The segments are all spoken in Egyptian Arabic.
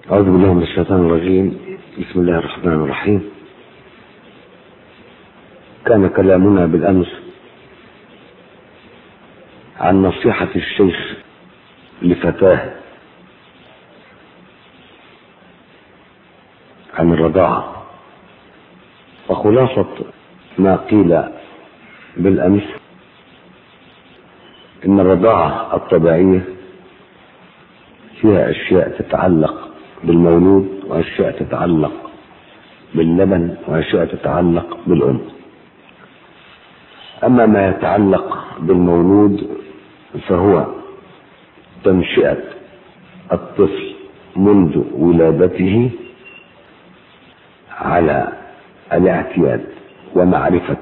أعوذ بالله من الشيطان الرجيم بسم الله الرحمن الرحيم كان كلامنا بالأمس عن نصيحة الشيخ لفتاه عن الرضاعة وخلاصة ما قيل بالأمس إن الرضاعة الطبيعية فيها أشياء تتعلق بالمولود وأشياء تتعلق باللبن وأشياء تتعلق بالأم أما ما يتعلق بالمولود فهو تنشئة الطفل منذ ولادته على الاعتياد ومعرفة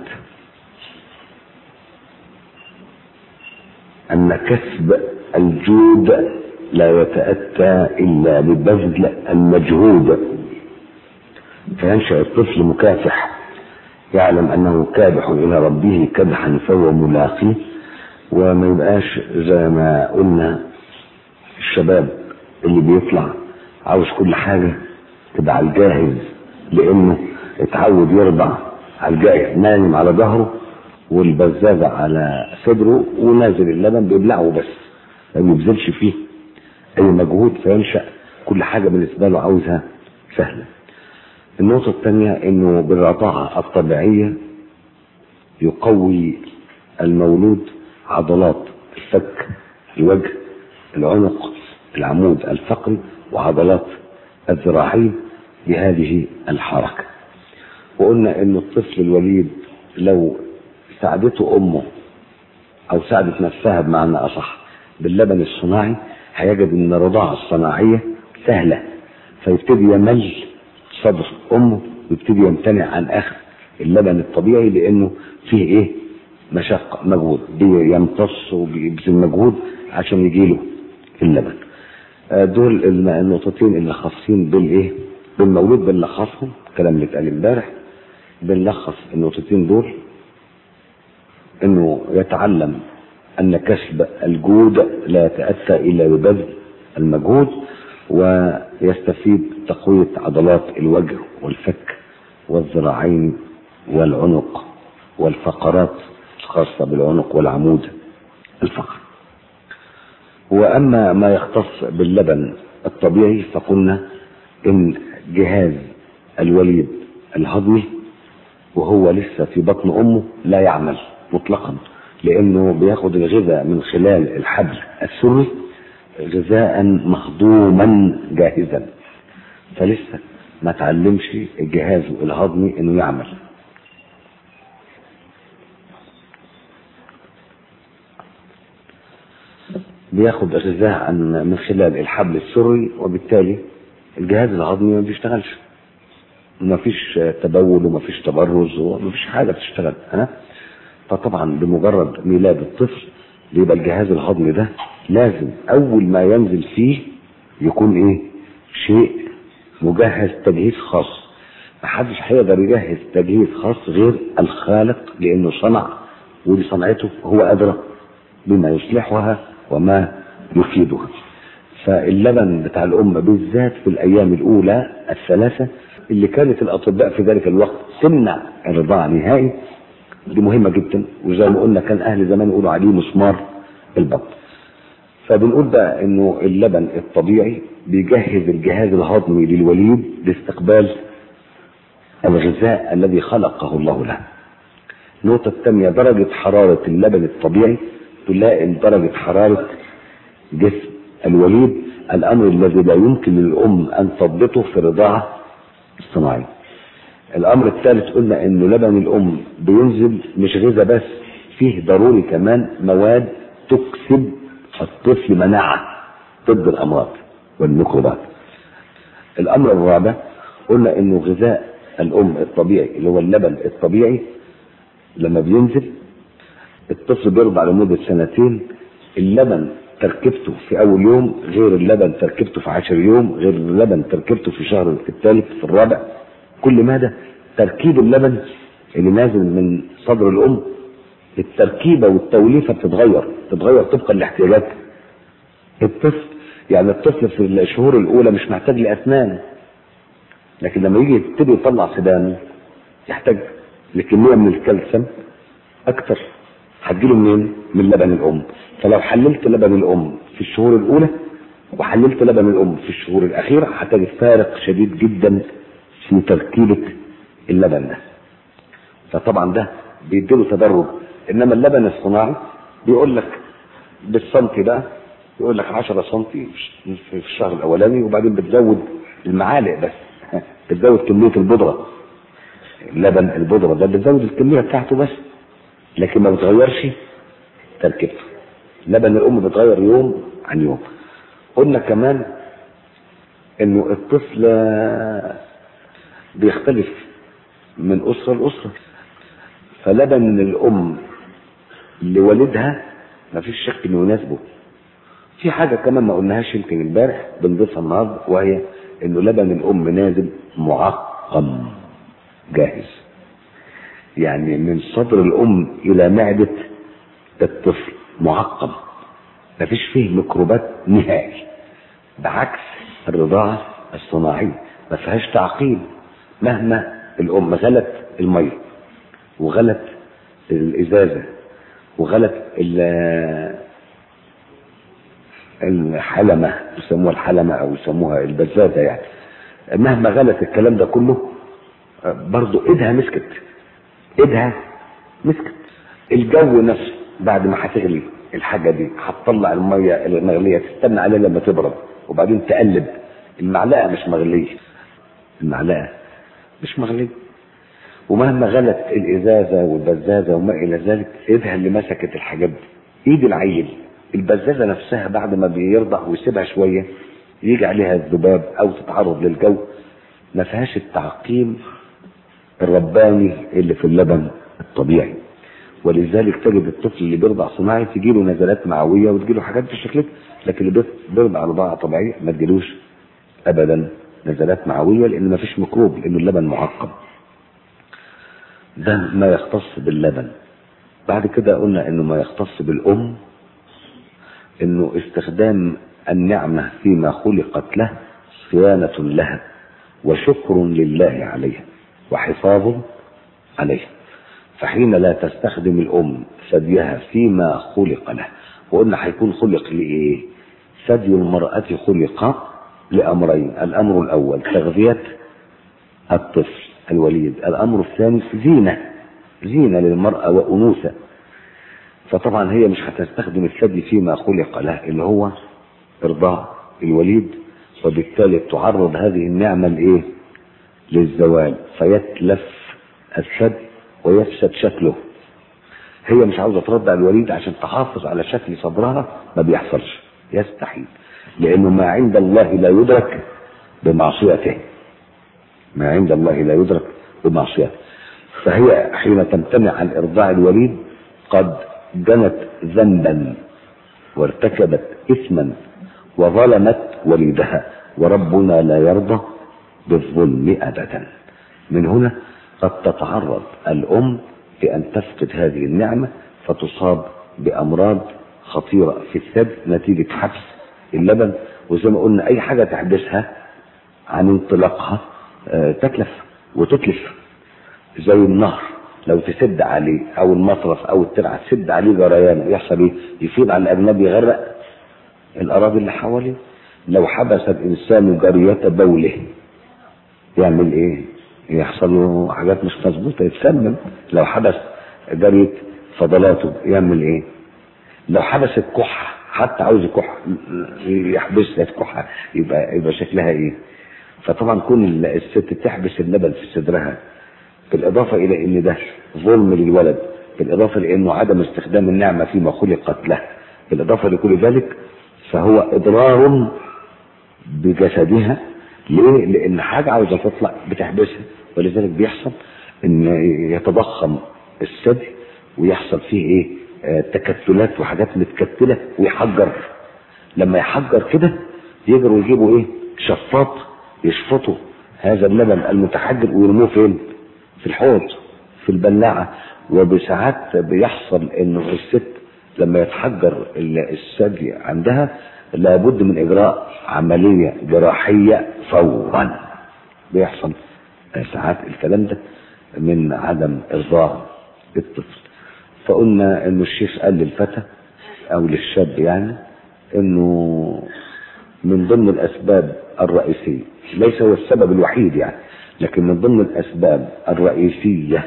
أن كسب الجود لا يتأتى إلا ببذل المجهود فينشأ الطفل مكافح يعلم أنه كادح إلى ربه كدحا فهو ملاقيه وما يبقاش زي ما قلنا الشباب اللي بيطلع عاوز كل حاجة تبقى على الجاهز لأنه اتعود يرضع على الجاهز نايم على ظهره والبزازة على صدره ونازل اللبن بيبلعه بس ما بيبذلش فيه أي مجهود فينشأ كل حاجة بالنسبة له عاوزها سهلة النقطة الثانية إنه بالرضاعة الطبيعية يقوي المولود عضلات الفك الوجه العنق العمود الفقري وعضلات الذراعين بهذه الحركة وقلنا إن الطفل الوليد لو ساعدته أمه أو ساعدت نفسها بمعنى أصح باللبن الصناعي هيجد إن الرضاعة الصناعية سهلة فيبتدي يمل صدر أمه ويبتدي يمتنع عن آخر اللبن الطبيعي لأنه فيه إيه مشقة مجهود بيمتص وبيبذل مجهود عشان يجيله اللبن دول النقطتين اللي خاصين بالايه بالمولود بنلخصهم الكلام اللي اتقال امبارح بنلخص النقطتين دول انه يتعلم ان كسب الجود لا يتاتى الا ببذل المجهود ويستفيد تقويه عضلات الوجه والفك والذراعين والعنق والفقرات الخاصه بالعنق والعمود الفقري واما ما يختص باللبن الطبيعي فقلنا ان جهاز الوليد الهضمي وهو لسه في بطن امه لا يعمل مطلقا لانه بياخد الغذاء من خلال الحبل السري غذاء مهضوما جاهزا فلسه ما تعلمش الجهاز الهضمي انه يعمل بياخد غذاء عن من خلال الحبل السري وبالتالي الجهاز الهضمي ما بيشتغلش ما فيش تبول وما فيش تبرز وما فيش حاجه بتشتغل ها فطبعا بمجرد ميلاد الطفل بيبقى الجهاز الهضمي ده لازم اول ما ينزل فيه يكون ايه شيء مجهز تجهيز خاص محدش هيقدر يجهز تجهيز خاص غير الخالق لانه صنع ودي صنعته هو ادرى بما يصلحها وما يفيدها فاللبن بتاع الأم بالذات في الأيام الأولى الثلاثة اللي كانت الأطباء في ذلك الوقت تمنع الرضاعة نهائي دي مهمة جدا وزي ما قلنا كان أهل زمان يقولوا عليه مسمار البطن فبنقول بقى إنه اللبن الطبيعي بيجهز الجهاز الهضمي للوليد لاستقبال الغذاء الذي خلقه الله له النقطة الثانية درجة حرارة اللبن الطبيعي تلائم درجة حرارة جسم الوليد الأمر الذي لا يمكن للأم أن تضبطه في الرضاعة الصناعية الأمر الثالث قلنا إنه لبن الأم بينزل مش غذاء بس فيه ضروري كمان مواد تكسب الطفل مناعة ضد الأمراض والميكروبات الأمر الرابع قلنا إنه غذاء الأم الطبيعي اللي هو اللبن الطبيعي لما بينزل الطفل بيرضع لمدة سنتين اللبن تركيبته في أول يوم غير اللبن تركيبته في عشر يوم غير اللبن تركيبته في شهر الثالث في الرابع كل ماذا تركيب اللبن اللي نازل من صدر الأم التركيبة والتوليفة بتتغير تتغير طبقا لاحتياجات الطفل يعني الطفل في الشهور الاولى مش محتاج لاسنان لكن لما يجي يبتدي يطلع سنان يحتاج لكميه من الكالسيوم اكتر هتجيله منين؟ من لبن الام فلو حللت لبن الام في الشهور الاولى وحللت لبن الام في الشهور الاخيره هتجد فارق شديد جدا في تركيبه اللبن ده فطبعا ده بيديله تدرج انما اللبن الصناعي بيقول لك بالسنتي ده يقول لك 10 سنتي في الشهر الاولاني وبعدين بتزود المعالق بس بتزود كميه البودره اللبن البودره ده بتزود الكميه بتاعته بس لكن ما بتغيرش تركيبته لبن الام بيتغير يوم عن يوم قلنا كمان انه الطفل بيختلف من اسره لاسره فلبن الام لوالدها ما فيش شك انه يناسبه في حاجه كمان ما قلناهاش يمكن امبارح بنضيفها النهارده وهي انه لبن الام نازل معقم جاهز يعني من صدر الام الى معده الطفل معقم ما فيش فيه ميكروبات نهائي بعكس الرضاعه الصناعيه ما فيهاش تعقيم مهما الام غلت الميه وغلت الازازه وغلت الحلمه يسموها الحلمه او يسموها البزازه يعني مهما غلت الكلام ده كله برضه ايدها مسكت ايدها مسكت الجو نفسه بعد ما هتغلي الحاجه دي هتطلع الميه المغليه تستنى عليها لما تبرد وبعدين تقلب المعلقه مش مغليه المعلقه مش مغليه ومهما غلت الازازه والبزازه وما الى ذلك ايدها اللي مسكت الحاجات دي ايد العيل البزازه نفسها بعد ما بيرضع ويسيبها شويه يجي عليها الذباب او تتعرض للجو ما فيهاش التعقيم الرباني اللي في اللبن الطبيعي ولذلك تجد الطفل اللي بيرضع صناعي تجيله نزلات معويه وتجيله حاجات في شكلته لكن اللي بيرضع رضاعه طبيعيه ما تجيلوش ابدا نزلات معويه لان ما فيش ميكروب لانه اللبن معقم ده ما يختص باللبن بعد كده قلنا انه ما يختص بالام انه استخدام النعمه فيما خلقت له صيانه لها وشكر لله عليها وحفاظ عليها فحين لا تستخدم الام ثديها فيما خلق له وقلنا هيكون خلق لايه ثدي المراه خلق لامرين الامر الاول تغذيه الطفل الوليد الامر الثاني زينه زينه للمراه وانوثه فطبعا هي مش هتستخدم الثدي فيما خلق له اللي هو ارضاع الوليد وبالتالي تعرض هذه النعمه لايه للزوال فيتلف الثدي ويفسد شكله هي مش عاوزه ترضع الوليد عشان تحافظ على شكل صدرها ما بيحصلش يستحيل لانه ما عند الله لا يدرك بمعصيته ما عند الله لا يدرك بمعصيته فهي حين تمتنع عن ارضاع الوليد قد جنت ذنبا وارتكبت اثما وظلمت وليدها وربنا لا يرضى بالظلم ابدا من هنا قد تتعرض الام لان تفقد هذه النعمه فتصاب بامراض خطيره في الثدي نتيجه حبس اللبن وزي ما قلنا اي حاجه تحبسها عن انطلاقها آه تتلف وتتلف زي النهر لو تسد عليه او المطرف او الترعه تسد عليه جريان يحصل ايه؟ يفيض على الاجنبي يغرق الاراضي اللي حواليه لو حبس الانسان جرية بوله يعمل ايه؟ يحصل له حاجات مش مظبوطه يتسمم لو حبس جرية فضلاته يعمل ايه؟ لو حبس الكحة حتى عاوز يكح يحبسها الكحة يبقى يبقى شكلها ايه؟ فطبعا كون الست تحبس اللبن في صدرها بالاضافه الى ان ده ظلم للولد بالاضافه لانه عدم استخدام النعمه فيما خلقت له بالاضافه لكل ذلك فهو اضرار بجسدها ليه؟ لان حاجه عاوزه تطلع بتحبسها ولذلك بيحصل ان يتضخم الثدي ويحصل فيه ايه؟ آه تكتلات وحاجات متكتله ويحجر لما يحجر كده يجروا يجيبوا ايه؟ شفاط يشفطوا هذا اللبن المتحجر ويرموه فين؟ في الحوض في البلاعه وبساعات بيحصل انه الست لما يتحجر الثدي عندها لابد من اجراء عمليه جراحيه فورا بيحصل ساعات الكلام ده من عدم ارضاء الطفل فقلنا انه الشيخ قال للفتى او للشاب يعني انه من ضمن الاسباب الرئيسيه ليس هو السبب الوحيد يعني لكن من ضمن الاسباب الرئيسيه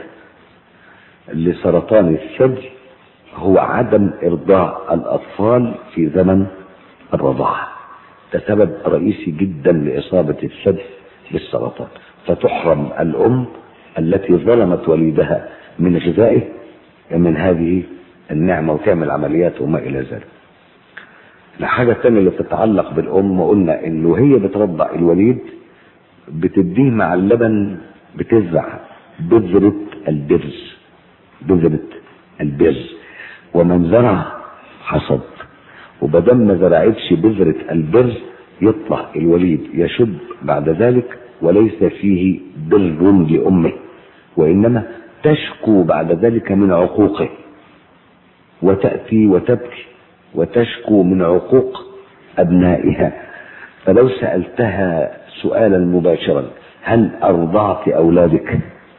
لسرطان الثدي هو عدم ارضاع الاطفال في زمن الرضاعه ده سبب رئيسي جدا لاصابه الثدي بالسرطان فتحرم الام التي ظلمت وليدها من غذائه من هذه النعمه وتعمل عمليات وما الى ذلك الحاجة الثانية اللي بتتعلق بالأم قلنا إن وهي بترضع الوليد بتديه مع اللبن بتزرع بذرة البرز بذرة البرز ومن زرع حصد وبدل ما زرعتش بذرة البرز يطلع الوليد يشب بعد ذلك وليس فيه بر لأمه وإنما تشكو بعد ذلك من عقوقه وتأتي وتبكي وتشكو من عقوق أبنائها فلو سألتها سؤالا مباشرا هل أرضعت أولادك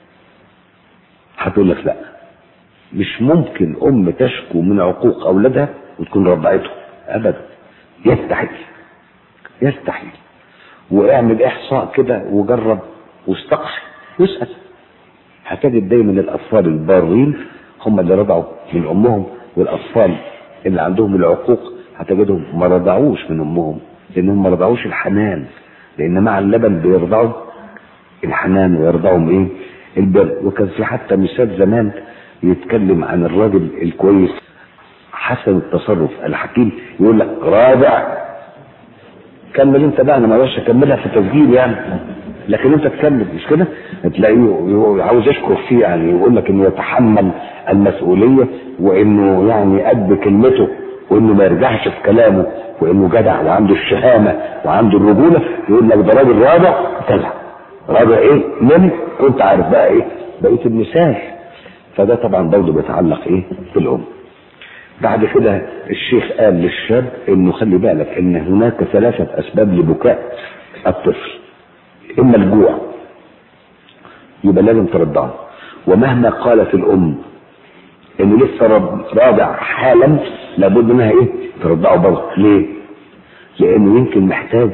هتقول لك لا مش ممكن أم تشكو من عقوق أولادها وتكون رضعته أبدا يستحيل يستحيل واعمل إحصاء كده وجرب واستقصي واسأل هتجد دايما الأطفال البارين هم اللي رضعوا من أمهم والأطفال اللي عندهم العقوق هتجدهم ما رضعوش من امهم لانهم ما رضعوش الحنان لان مع اللبن بيرضعوا الحنان ويرضعهم ايه البر وكان في حتى مثال زمان يتكلم عن الراجل الكويس حسن التصرف الحكيم يقول لك رابع كمل انت بقى انا ما اقدرش اكملها في تسجيل يعني لكن انت تكمل مش كده تلاقيه عاوز يشكر فيه يعني يقول لك انه يتحمل المسؤوليه وانه يعني قد كلمته وانه ما يرجعش في كلامه وانه جدع وعنده الشهامه وعنده الرجوله يقول لك ده راجل رابع كذا رابع ايه من كنت عارف بقى ايه بقيه المثال فده طبعا برضه بيتعلق ايه بالام بعد كده الشيخ قال للشاب انه خلي بالك ان هناك ثلاثه اسباب لبكاء الطفل اما الجوع يبقى لازم ترضعه ومهما قالت الام انه لسه رابع حالا لابد منها ايه ترضعه برضه ليه لانه يمكن محتاج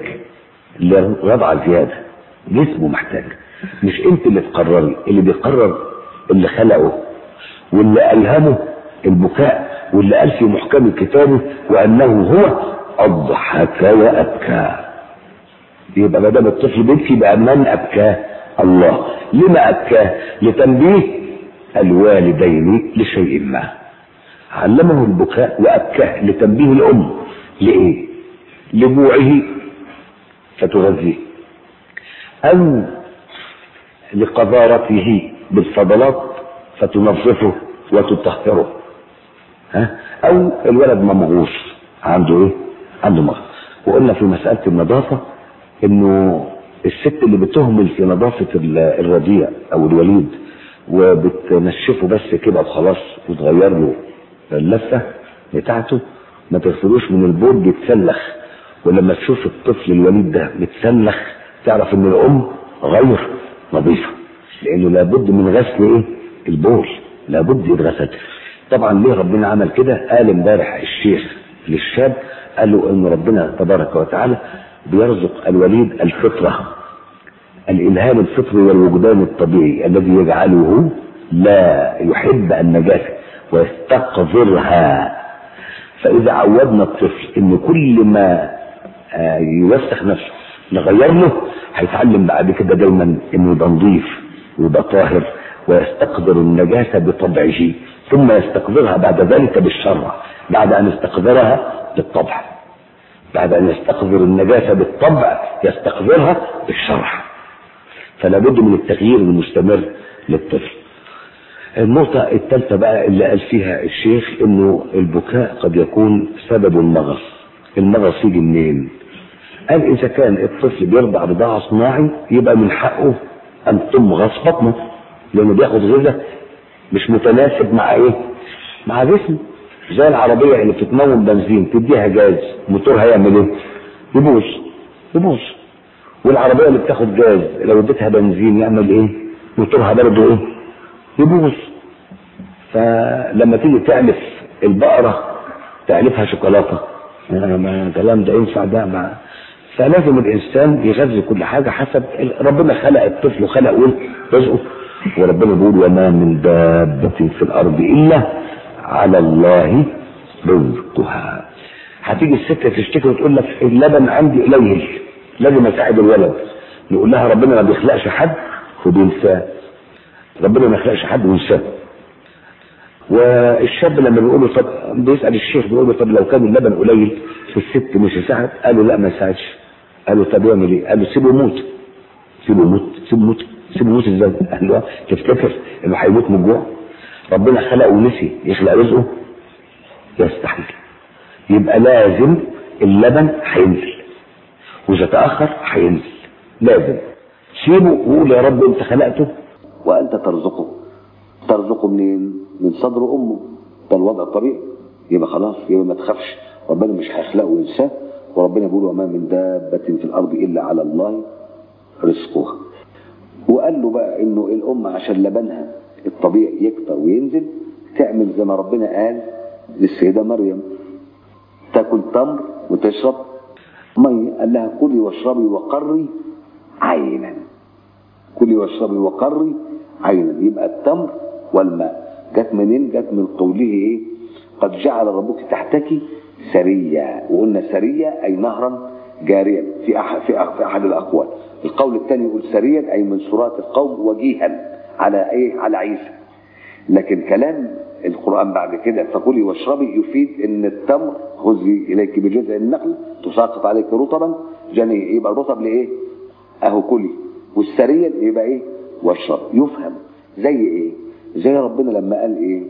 لرضعه زياده جسمه محتاج مش انت اللي تقرري اللي بيقرر اللي خلقه واللي الهمه البكاء واللي قال في محكم كتابه وانه هو اضحك وابكى يبقى ما دام الطفل بيبكي يبقى من ابكاه الله لما ابكاه لتنبيه الوالدين لشيء ما علمه البكاء وابكاه لتنبيه الام لايه لجوعه فتغذيه او لقذارته بالفضلات فتنظفه وتطهره ها او الولد ممغوص عنده ايه عنده مغص وقلنا في مسألة النظافة انه الست اللي بتهمل في نظافة الرضيع او الوليد وبتنشفه بس كده وخلاص وتغير له اللفة بتاعته ما تغسلوش من البول بيتسلخ ولما تشوف الطفل الوليد ده متسلخ تعرف ان الام غير نظيفة لانه لابد من غسل ايه البول لابد يتغسل طبعا ليه ربنا عمل كده قال امبارح الشيخ للشاب قال له ان ربنا تبارك وتعالى بيرزق الوليد الفطرة الإلهام الفطري والوجدان الطبيعي الذي يجعله لا يحب النجاسة ويستقذرها فإذا عودنا الطفل إن كل ما يوسخ نفسه نغير له هيتعلم بعد كده دايما إنه يبقى نظيف ويبقى طاهر ويستقذر النجاسة بطبعه ثم يستقذرها بعد ذلك بالشرع بعد أن استقذرها بالطبع بعد أن يستقذر النجاسة بالطبع يستقذرها بالشرع فلا بد من التغيير المستمر للطفل النقطة الثالثة بقى اللي قال فيها الشيخ انه البكاء قد يكون سبب المغص المغص يجي منين قال اذا كان الطفل بيرضع رضاعة صناعي يبقى من حقه ان تمغص بطنه لانه بياخد غذاء مش متناسب مع ايه مع جسمه زي العربيه اللي بتتمون بنزين تديها جاز موتورها يعمل ايه؟ يبوظ يبوظ والعربيه اللي بتاخد جاز لو اديتها بنزين يعمل ايه؟ موتورها برضه ايه؟ يبوظ فلما تيجي تعلف البقره تعلفها شوكولاته يعني ما الكلام ده ينفع ده مع فلازم الانسان يغذي كل حاجه حسب ربنا خلق الطفل وخلق رزقه وربنا بيقول وما من دابة في الارض الا على الله رزقها هتيجي الست تشتكي وتقول لك اللبن عندي قليل لازم اساعد الولد نقول لها ربنا ما بيخلقش حد وبينساه ربنا ما يخلقش حد وينساه والشاب لما بيقول له طب بيسال الشيخ بيقول له طب لو كان اللبن قليل في الست مش يساعد قال له لا ما يساعدش قال له طب يعمل ايه؟ قال له سيبه يموت سيبه يموت سيبه يموت سيبه يموت ازاي؟ قال له تفتكر انه هيموت من الجوع؟ ربنا خلقه ونسي يخلق رزقه يستحيل يبقى لازم اللبن هينزل واذا تاخر هينزل لازم سيبه وقول يا رب انت خلقته وأنت ترزقه ترزقه منين؟ من صدر أمه ده الوضع الطبيعي يبقى خلاص يبقى ما تخافش ربنا مش هيخلقه وينساه وربنا بيقول وما من دابة في الأرض إلا على الله رزقها وقال له بقى إنه الأم عشان لبنها الطبيعي يكتر وينزل تعمل زي ما ربنا قال للسيدة مريم تاكل تمر وتشرب مية قال لها كلي واشربي وقري عينا كلي واشربي وقري عينا يبقى التمر والماء جت منين جت من قوله ايه قد جعل ربك تحتك سريا وقلنا سريا اي نهرا جاريا في احد في, أح في احد الاقوال القول الثاني يقول سريا اي من سرات القوم وجيها على ايه على عيسى لكن كلام القران بعد كده فكلي واشربي يفيد ان التمر خذي اليك بجزء النخل تساقط عليك رطبا جنيه يبقى الرطب لايه اهو كلي والسريا يبقى ايه واشرب يفهم زي ايه زي ربنا لما قال ايه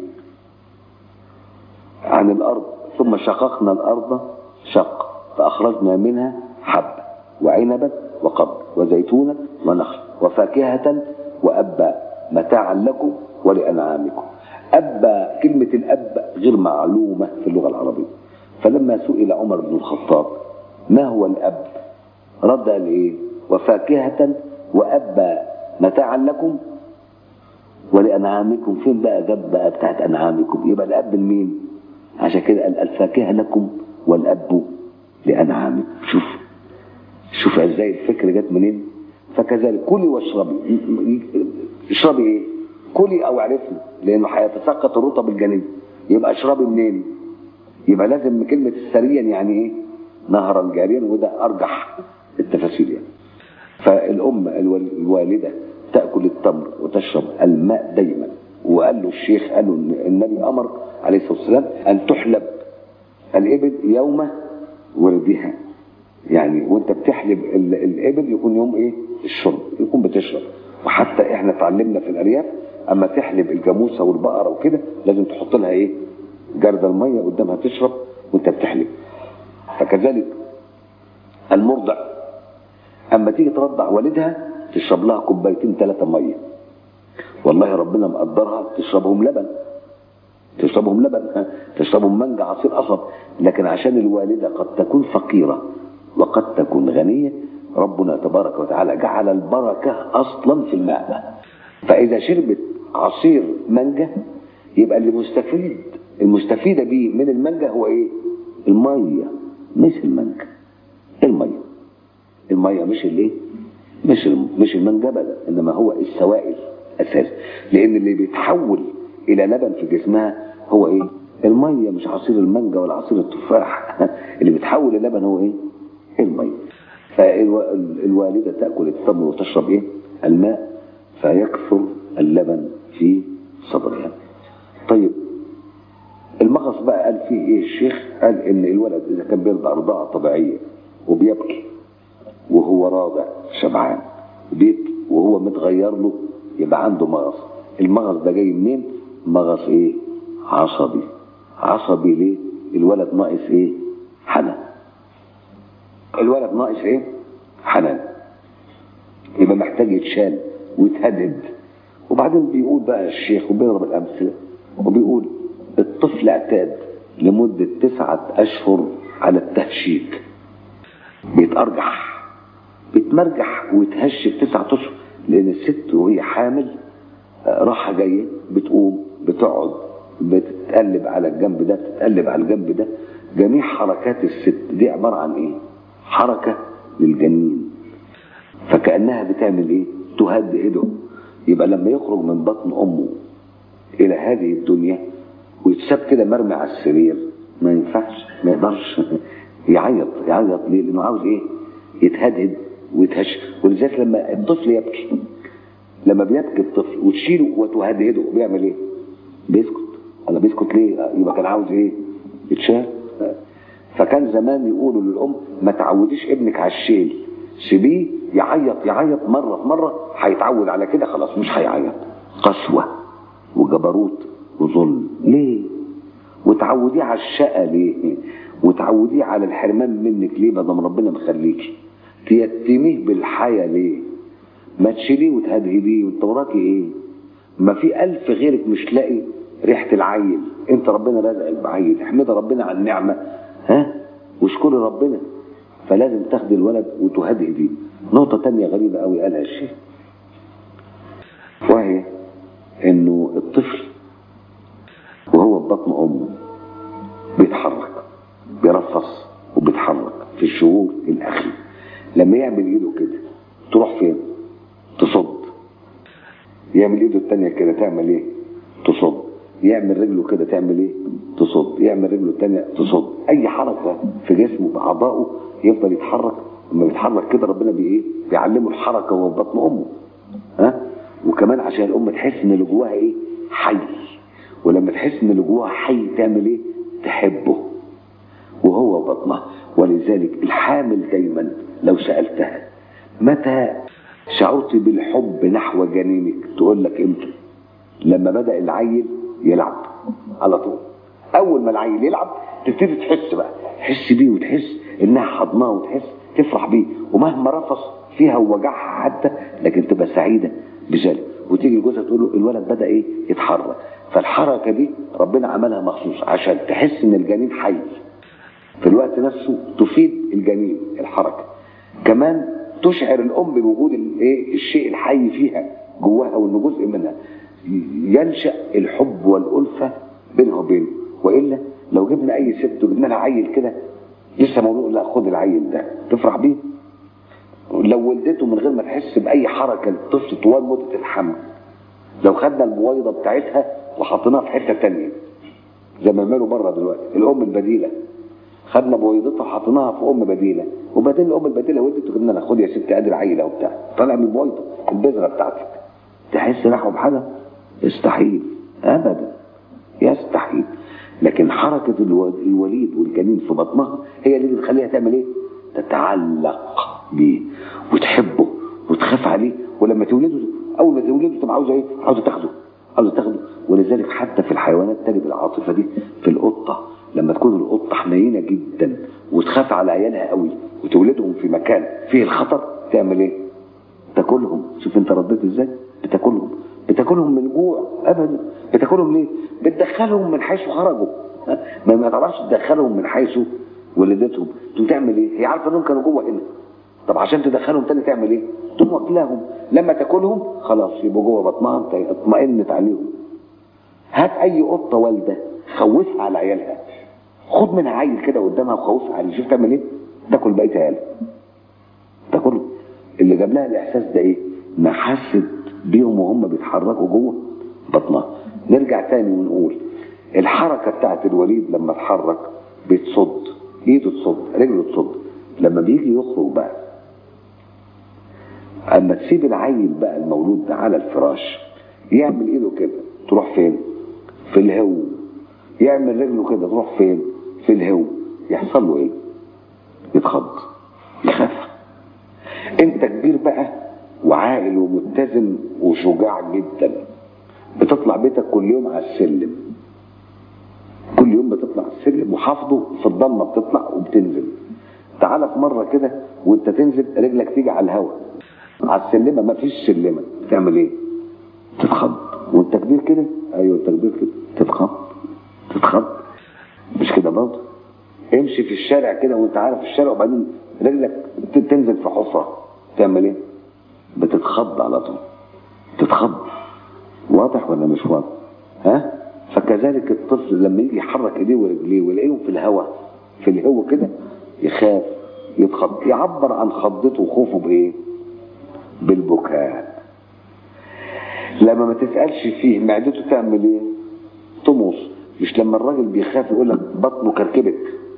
عن الارض ثم شققنا الارض شق فاخرجنا منها حبا وعنبا وقبا وزيتونا ونخل وفاكهة وأبا متاعا لكم ولأنعامكم أبا كلمة الأب غير معلومة في اللغة العربية فلما سئل عمر بن الخطاب ما هو الأب رد قال إيه وفاكهة وأبا متاعا لكم ولأنعامكم فين بقى جاب بقى بتاعت أنعامكم يبقى الأب لمين عشان كده قال الفاكهة لكم والأب لأنعامكم شوف شوف ازاي الفكرة جت منين فكذلك كلي واشربي اشربي ايه كلي او عرفي لانه هيتساقط الرطب الجنين يبقى اشربي منين يبقى لازم كلمة السريا يعني ايه نهرا جاريا وده ارجح التفاسير يعني فالام الوالدة تأكل التمر وتشرب الماء دايما وقال له الشيخ قال له النبي امر عليه الصلاة والسلام ان تحلب الابل يوم ولدها يعني وانت بتحلب الابل يكون يوم ايه الشرب يكون بتشرب وحتى احنا اتعلمنا في الارياف اما تحلب الجاموسه والبقره وكده لازم تحط لها ايه جرد الميه قدامها تشرب وانت بتحلب فكذلك المرضع اما تيجي ترضع والدها تشرب لها كوبايتين ثلاثه ميه والله ربنا مقدرها تشربهم لبن تشربهم لبن تشربهم مانجا عصير قصب لكن عشان الوالده قد تكون فقيره وقد تكون غنية ربنا تبارك وتعالى جعل البركة أصلا في الماء فإذا شربت عصير مانجا يبقى اللي مستفيد المستفيدة بيه من المانجا هو إيه المية مش المانجا المية المية مش الايه مش مش المانجا ابدا انما هو السوائل اساس لان اللي بيتحول الى لبن في جسمها هو ايه المية مش عصير المانجا ولا عصير التفاح اللي بيتحول للبن هو ايه المية فالوالدة تأكل التمر وتشرب ايه الماء فيكثر اللبن في صدرها طيب المغص بقى قال فيه ايه الشيخ قال ان الولد اذا كان بيرضع رضاعة طبيعية وبيبكي وهو راضع شبعان بيبكي وهو متغير له يبقى عنده مغص المغص ده جاي منين مغص ايه عصبي عصبي ليه الولد ناقص ايه حنان الولد ناقص ايه حنان يبقى محتاج يتشال ويتهدد وبعدين بيقول بقى الشيخ وبيضرب الامثله وبيقول الطفل اعتاد لمدة تسعة أشهر على التهشيك بيتأرجح بيتمرجح ويتهش بتسعة أشهر لأن الست وهي حامل آه، راحة جاية بتقوم بتقعد بتتقلب على الجنب ده تتقلب على الجنب ده جميع حركات الست دي عبارة عن ايه حركة للجنين فكأنها بتعمل ايه تهدئه يبقى لما يخرج من بطن امه الى هذه الدنيا ويتساب كده مرمي على السرير ما ينفعش ما يقدرش يعيط يعيط ليه لانه عاوز ايه يتهدد ويتهش ولذلك لما الطفل يبكي لما بيبكي الطفل وتشيله وتهدهده بيعمل ايه بيسكت انا بيسكت ليه يبقى كان عاوز ايه يتشال فكان زمان يقولوا للام ما تعوديش ابنك على الشيل سيبيه يعيط يعيط مره في مره هيتعود على كده خلاص مش هيعيط قسوه وجبروت وظلم ليه وتعوديه على الشقه ليه وتعوديه على الحرمان منك ليه ما دام ربنا مخليكي تيتميه بالحياه ليه ما تشيليه وتهدهديه وانت وراكي ايه ما في ألف غيرك مش لاقي ريحة العيل انت ربنا رزقك بعيل احمد ربنا على النعمة ها واشكري ربنا فلازم تاخدي الولد وتهدهديه نقطة تانية غريبة قوي قالها الشيخ وهي انه الطفل وهو في بطن امه بيتحرك بيرفص وبيتحرك في الشهور الاخير لما يعمل ايده كده تروح فين تصد يعمل ايده التانية كده تعمل ايه تصد يعمل رجله كده تعمل ايه تصد يعمل رجله التانية تصد اي حركة في جسمه باعضائه يفضل يتحرك لما بيتحرك كده ربنا بي ايه بيعلمه الحركة وهو في بطن امه ها وكمان عشان الام تحس ان اللي جواها ايه حي ولما تحس ان اللي جواها حي تعمل ايه تحبه وهو بطنها ولذلك الحامل دايما لو سألتها متى شعرت بالحب نحو جنينك تقول لك امتى لما بدأ العيل يلعب على طول اول ما العيل يلعب تبتدي تحس بقى تحس بيه وتحس انها حضناه وتحس تفرح بيه ومهما رفص فيها ووجعها حتى لكن تبقى سعيده بذلك وتيجي لجوزها تقول له الولد بدا ايه يتحرك فالحركه دي ربنا عملها مخصوص عشان تحس ان الجنين حي في الوقت نفسه تفيد الجنين الحركه كمان تشعر الام بوجود الايه الشيء الحي فيها جواها وانه جزء منها ينشا الحب والالفه بينها وبينه والا لو جبنا اي ست وجبنا لها عيل كده لسه مولود لا خد العيل ده تفرح بيه لو ولدته من غير ما تحس باي حركه للطفل طوال مده الحمل لو خدنا البويضه بتاعتها وحطيناها في حته تانية زي ما بيعملوا بره دلوقتي الام البديله خدنا بويضتها وحطيناها في ام بديله وبعدين الام البديله ولدت وقلنا لها خد يا ست ادي العيله وبتاع طالع من البويضه البذره بتاعتك تحس نحو بحاجه يستحيل ابدا يستحيل لكن حركه الوليد والجنين في بطنها هي اللي بتخليها تعمل ايه تتعلق بيه وتحبه وتخاف عليه ولما تولده اول ما تولده تبقى عاوزه ايه عاوزه تاخده عاوزه تاخده ولذلك حتى في الحيوانات تجد العاطفه دي في القطه لما تكون القطه حنينه جدا وتخاف على عيالها قوي وتولدهم في مكان فيه الخطر تعمل ايه تاكلهم شوف انت رديت ازاي بتاكلهم بتاكلهم من جوع ابدا بتاكلهم ليه بتدخلهم من حيث خرجوا ما ما تعرفش تدخلهم من حيث ولدتهم تقوم تعمل ايه هي عارفه انهم كانوا جوه هنا طب عشان تدخلهم تاني تعمل ايه تقوم واكلهم لما تاكلهم خلاص يبقوا جوه بطنها انت اطمئنت عليهم هات اي قطه والده خوفها على عيالها خد منها عيل كده قدامها وخوفها عليه شوف تعمل ايه تاكل بقيه عيالها تاكل اللي جاب لها الاحساس ده ايه ما حست بيهم وهم بيتحركوا جوه بطنها نرجع تاني ونقول الحركه بتاعت الوليد لما اتحرك بتصد ايده تصد رجله تصد لما بيجي يخرج بقى اما تسيب العيل بقى المولود ده على الفراش يعمل ايده كده تروح فين في الهو يعمل رجله كده تروح فين في الهو يحصل له ايه يتخض يخاف انت كبير بقى وعاقل ومتزن وشجاع جدا بتطلع بيتك كل يوم على السلم كل يوم بتطلع السلم وحافظه في الضلمه بتطلع وبتنزل تعالى في مره كده وانت تنزل رجلك تيجي على الهواء على السلمه ما فيش سلمه تعمل ايه تتخض وانت كبير كده ايوه انت كبير كده تتخض تتخض مش كده برضه امشي في الشارع كده وانت عارف الشارع وبعدين رجلك ت- تنزل في حفرة تعمل ايه بتتخض على طول تتخض واضح ولا مش واضح ها فكذلك الطفل لما يجي يحرك ايديه ورجليه ويلاقيهم في الهواء في الهواء كده يخاف يتخض يعبر عن خضته وخوفه بايه بالبكاء لما ما تسألش فيه معدته تعمل ايه تمص مش لما الراجل بيخاف يقول لك بطنه كركبت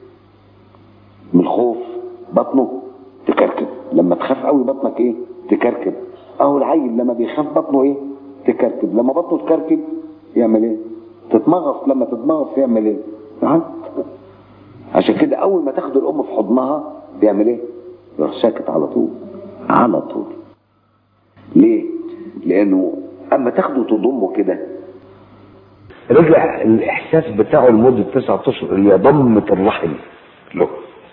من الخوف بطنه تكركب لما تخاف قوي بطنك ايه تكركب اهو العيل لما بيخاف بطنه ايه تكركب لما بطنه تكركب يعمل ايه تتمغص لما تتمغص يعمل ايه نعم عشان كده اول ما تاخد الام في حضنها بيعمل ايه يروح ساكت على طول على طول ليه لانه اما تاخده تضمه كده رجع الاحساس بتاعه لمده تسعة اشهر اللي هي ضمه الرحم له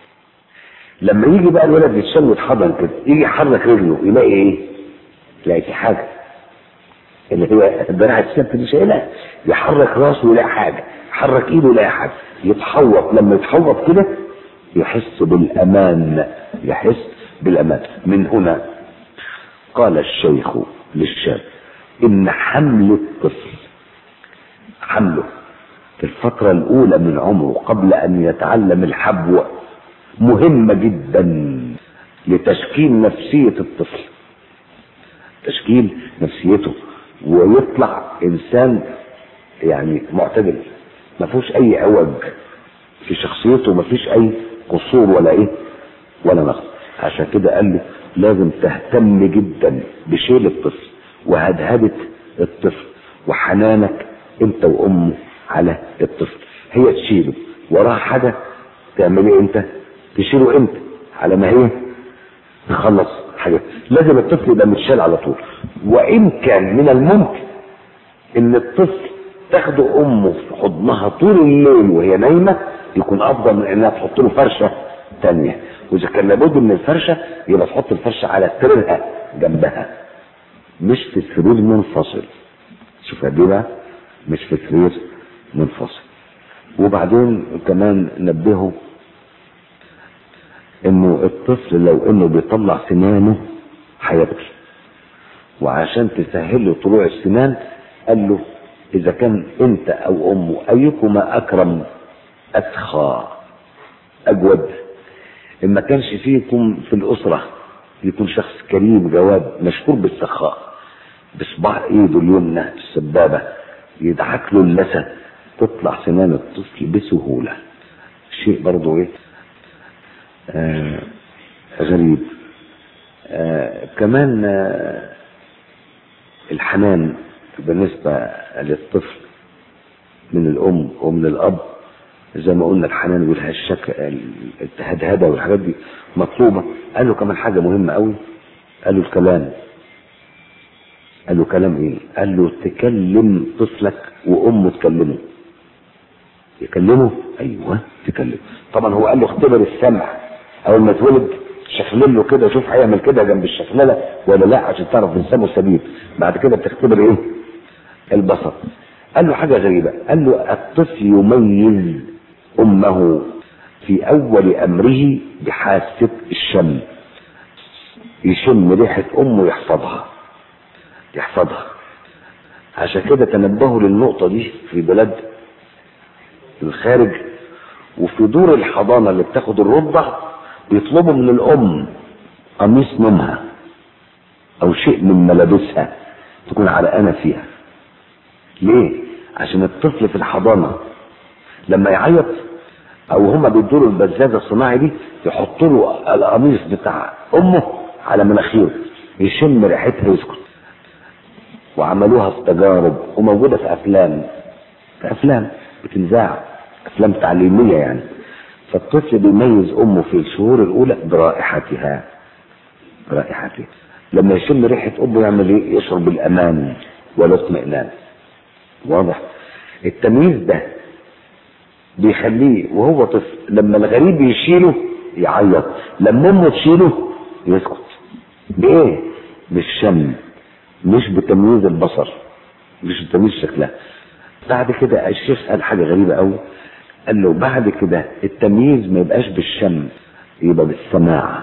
لما يجي بقى الولد يتشال ويتحضن كده يجي يحرك رجله يلاقي ايه؟ يلاقي في حاجه اللي هي الدراع السبت دي شايلها يحرك راسه يلاقي حاجه يحرك ايده يلاقي حاجه يتحوط لما يتحوط كده يحس بالامان يحس بالامان من هنا قال الشيخ للشاب ان حمل الطفل حمله في الفترة الأولى من عمره قبل أن يتعلم الحبو مهمة جدا لتشكيل نفسية الطفل تشكيل نفسيته ويطلع إنسان يعني معتدل ما فيهوش أي عوج في شخصيته ما فيش أي قصور ولا إيه ولا نقص عشان كده قال له لازم تهتم جدا بشيل الطفل وهدهدة الطفل وحنانك انت وامه على الطفل هي تشيله وراها حاجة تعمل ايه انت تشيله انت على ما هي تخلص حاجة لازم الطفل يبقى متشال على طول وان كان من الممكن ان الطفل تاخده امه في حضنها طول الليل وهي نايمة يكون افضل من انها تحط له فرشة تانية واذا كان لابد من الفرشة يبقى تحط الفرشة على سريرها جنبها مش في سرير منفصل شوف قد ايه بقى مش في سرير منفصل وبعدين كمان نبهه انه الطفل لو انه بيطلع سنانه هيبكي وعشان تسهل له طلوع السنان قال له اذا كان انت او امه ايكما اكرم اتخى اجود ان ما كانش فيكم في الاسره يكون شخص كريم جواد مشهور بالسخاء بصباع ايده اليمنى السبابه يدعك له اللثه تطلع سنان الطفل بسهوله شيء برضه ايه آه غريب آه كمان آه الحنان بالنسبة للطفل من الأم ومن الأب زي ما قلنا الحنان والهشك الهدهده والحاجات دي مطلوبة قال له كمان حاجة مهمة قوي قال له الكلام قال له كلام ايه قال له تكلم طفلك وامه تكلمه يكلمه ايوه تكلم طبعا هو قال له اختبر السمع اول ما اتولد شخلل له كده شوف هيعمل كده جنب الشخلله ولا لا عشان تعرف لسانه سليم بعد كده بتختبر ايه البصر قال له حاجه غريبه قال له الطفل يميز امه في اول امره بحاسه الشم يشم ريحه امه يحفظها يحفظها عشان كده تنبهوا للنقطه دي في بلاد الخارج وفي دور الحضانه اللي بتاخد الرضع بيطلبوا من الام قميص نومها او شيء من ملابسها تكون علقانه فيها ليه عشان الطفل في الحضانه لما يعيط او هما بيدوا له البزازه الصناعي دي يحطوا له القميص بتاع امه على مناخيره يشم ريحتها يسكت وعملوها في تجارب وموجوده في افلام في افلام بتنذاع افلام تعليميه يعني فالطفل بيميز امه في الشهور الاولى برائحتها برائحتها لما يشم ريحه امه يعمل ايه يشعر بالامان والاطمئنان واضح التمييز ده بيخليه وهو طفل لما الغريب يشيله يعيط لما امه تشيله يسكت بايه بالشم مش بتمييز البصر مش بتمييز شكلها بعد كده الشيخ قال حاجه غريبه قوي قال له بعد كده التمييز ما يبقاش بالشم يبقى بالسماع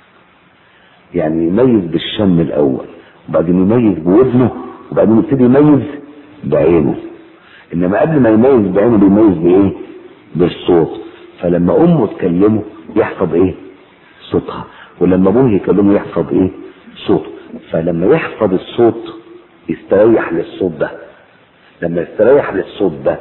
يعني يميز بالشم الاول وبعدين يميز بودنه وبعدين يبتدي يميز بعينه انما قبل ما يميز بعينه بيميز بايه بالصوت فلما امه تكلمه يحفظ ايه صوتها ولما ابوه يكلمه يحفظ ايه صوته فلما يحفظ الصوت يستريح للصوت ده لما يستريح للصوت ده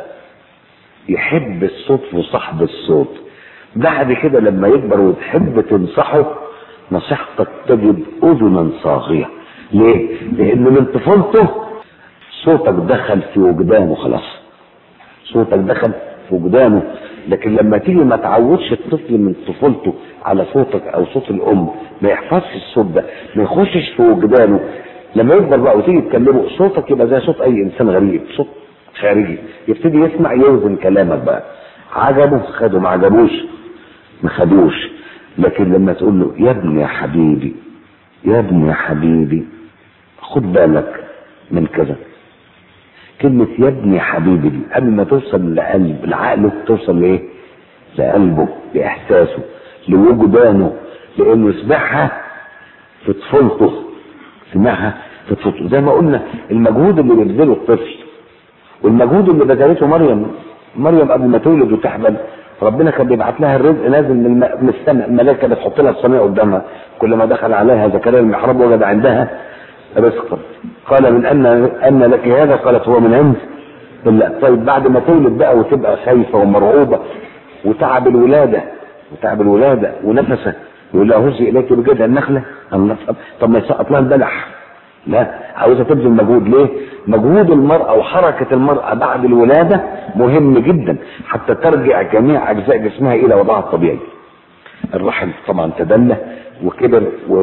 يحب الصوت وصاحب الصوت بعد كده لما يكبر وتحب تنصحه نصيحتك تجد اذنا صاغيه ليه؟ لان من طفولته صوتك دخل في وجدانه خلاص صوتك دخل في وجدانه لكن لما تيجي ما تعودش الطفل من طفولته على صوتك او صوت الام ما يحفظش الصوت ده ما يخشش في وجدانه لما يكبر بقى وتيجي تكلمه صوتك يبقى زي صوت اي انسان غريب صوت خارجي يبتدي يسمع يوزن كلامك بقى عجبه خده ما عجبوش ما خدوش لكن لما تقول له يا ابني يا حبيبي يا ابني يا حبيبي خد بالك من كذا كلمة يا ابني يا حبيبي دي قبل ما توصل لقلب لعقله توصل لايه؟ لقلبه لإحساسه لوجدانه لأنه سمعها في طفولته سمعها في طفولته زي ما قلنا المجهود اللي بيبذله الطفل والمجهود اللي بذلته مريم مريم قبل ما تولد وتحمل ربنا كان بيبعت لها الرزق نازل من الم- من السماء الملائكه بتحط لها الصينيه قدامها كل ما دخل عليها زكريا المحراب وجد عندها رزقا قال من ان ان لك هذا قالت هو من عند الله طيب بعد ما تولد بقى وتبقى خايفه ومرعوبه وتعب الولاده وتعب الولاده ونفسه يقول لها هزي اليك بجذع النخله الله طب- طب ما يسقط لها البلح لا عاوزه تبذل مجهود ليه؟ مجهود المرأة وحركة المرأة بعد الولادة مهم جدا حتى ترجع جميع أجزاء جسمها إلى وضعها الطبيعي. الرحم طبعا تدلى وكبر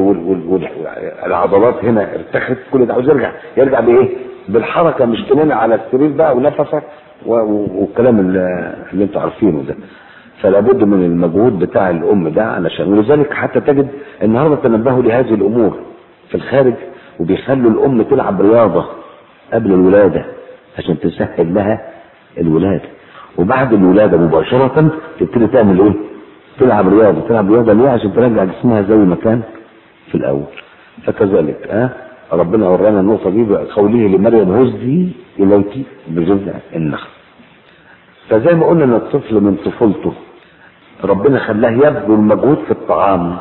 والعضلات هنا ارتخت كل ده عاوز يرجع يرجع بايه؟ بالحركه مش تنام على السرير بقى ونفسك و- و- والكلام اللي, اللي انتوا عارفينه ده. فلا بد من المجهود بتاع الام ده علشان ولذلك حتى تجد النهارده تنبهوا لهذه الامور في الخارج وبيخلوا الام تلعب رياضه قبل الولاده عشان تسهل لها الولاده وبعد الولاده مباشره تبتدي تعمل ايه؟ تلعب رياضه تلعب رياضه ليه؟ عشان ترجع جسمها زي ما كان في الاول فكذلك ها أه؟ ربنا ورانا النقطه دي بقوله لمريم هزي اليك بجذع النخل فزي ما قلنا ان الطفل من طفولته ربنا خلاه يبذل مجهود في الطعام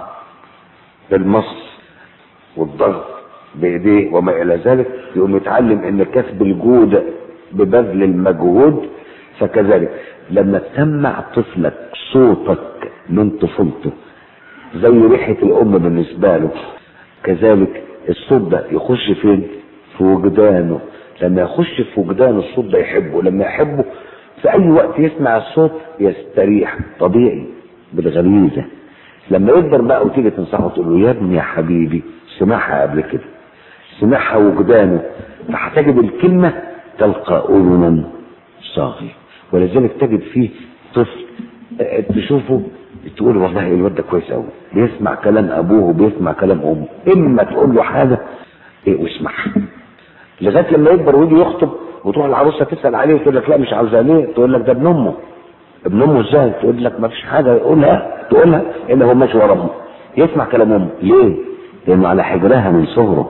بالمص والضغط بايديه وما الى ذلك يقوم يتعلم ان كسب الجود ببذل المجهود فكذلك لما تسمع طفلك صوتك من طفولته زي ريحه الام بالنسبه له كذلك الصوت ده يخش فين في وجدانه لما يخش في وجدان الصوت ده يحبه لما يحبه في اي وقت يسمع الصوت يستريح طبيعي بالغريزه لما يكبر بقى وتيجي تنصحه تقول له يا ابني يا حبيبي سمعها قبل كده سمعها وجدانه فهتجد الكلمه تلقى اذنا صاغيه ولذلك تجد فيه طفل آه، تشوفه تقول والله الواد ده كويس قوي بيسمع كلام ابوه وبيسمع كلام امه اما تقول له حاجه ايه واسمعها لغايه لما يكبر ويجي يخطب وتروح العروسه تسال عليه وتقول لك لا مش عاوزاه ليه؟ تقول لك ده ابن امه ابن امه ازاي؟ تقول لك ما فيش حاجه يقولها تقولها الا هو ماشي ورا امه يسمع كلام امه ليه؟ لانه على حجرها من صغره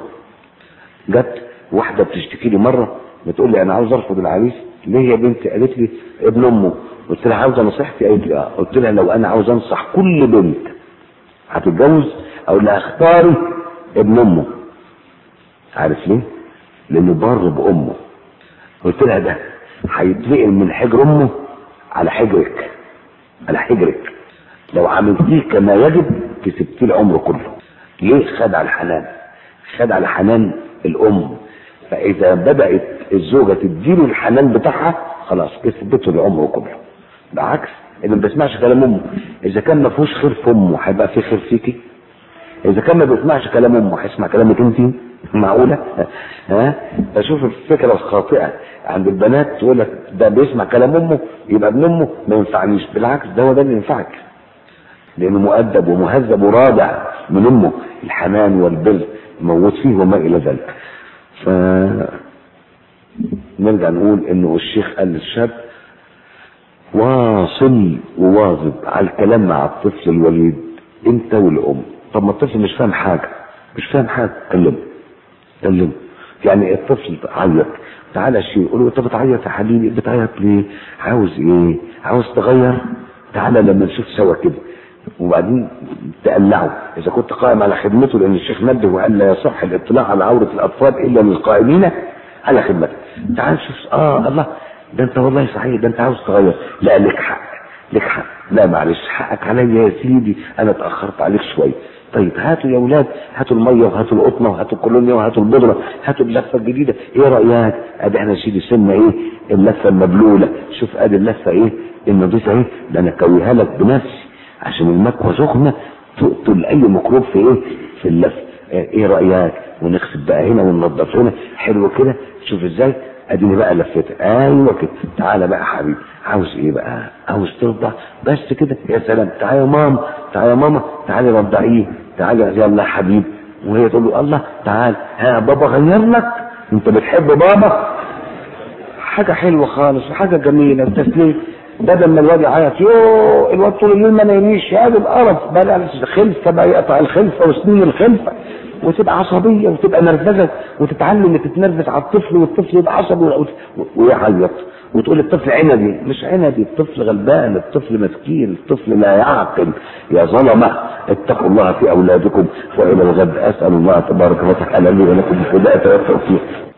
جت واحده بتشتكي لي مره بتقول لي انا عاوز ارفض العريس ليه يا بنتي؟ قالت لي ابن امه قلت لها عاوزه نصيحتي قالت لي اه قلت لها لو انا عاوز انصح كل بنت هتتجوز اقول لها اختاري ابن امه عارف ليه؟ لانه بر بامه قلت لها ده هيتنقل من حجر امه على حجرك على حجرك لو عملتيه كما يجب كسبتيه العمر كله ليه خد على الحنان خد على حنان الام فاذا بدات الزوجه تديله الحنان بتاعها خلاص كسبته العمر كله بالعكس اللي ما بيسمعش كلام امه اذا كان ما فيهوش خير في امه هيبقى في خير فيكي اذا كان ما بيسمعش كلام امه هيسمع كلامك انت معقوله ها بشوف الفكره الخاطئه عند البنات تقول لك ده بيسمع كلام امه يبقى ابن امه ما ينفعنيش بالعكس ده هو ده اللي ينفعك لانه مؤدب ومهذب ورادع من امه الحنان والبر موجود فيه وما الى ذلك ف نرجع نقول انه الشيخ قال للشاب واصل وواظب على الكلام مع الطفل الوليد انت والام طب ما الطفل مش فاهم حاجه مش فاهم حاجه كلمه كلمه يعني الطفل عيط تعالى شيء يقول له انت بتعيط يا حبيبي بتعيط ليه عاوز ايه عاوز تغير تعالى لما نشوف سوا كده وبعدين تقلعه اذا كنت قائم على خدمته لان الشيخ نبه وقال لا يصح الاطلاع على عوره الاطفال الا للقائمين على خدمته تعال شوف اه الله ده انت والله صحيح ده انت عاوز تغير لا لك حق لك حق لا معلش حقك عليا يا سيدي انا اتاخرت عليك شويه طيب هاتوا يا اولاد هاتوا الميه وهاتوا القطنه وهاتوا الكولونيا وهاتوا البودره هاتوا اللفه الجديده ايه رايك ادي احنا سيدي سنه ايه اللفه المبلوله شوف ادي اللفه ايه النظيفه ايه ده انا كويها لك بنفسي عشان المكوى سخنه تقتل اي ميكروب في ايه في اللف ايه رايك ونغسل بقى هنا وننضف هنا حلو كده شوف ازاي اديني بقى لفتها ايوه كده تعالى بقى يا حبيبي عاوز ايه بقى عاوز ترضع بس كده يا سلام تعالى يا ماما تعالى يا ماما تعالى رضعيه تعالى يلا يا حبيبي وهي تقول له الله تعال ها بابا غير لك انت بتحب بابا حاجه حلوه خالص وحاجه جميله التسليم بدل ما الواد يعيط يو الواد طول الليل ما نايمش هذا القرف بقى الخلفه بقى يقطع الخلفه وسنين الخلفه وتبقى عصبيه وتبقى نرفزه وتتعلم تتنرفز على الطفل والطفل يبقى عصبي ويعيط وتقول الطفل عنبي مش عنبي الطفل غلبان الطفل مسكين الطفل لا يعقل يا ظلمه اتقوا الله في اولادكم والى الغد اسال الله تبارك وتعالى لي ولكم الهدايه والتوفيق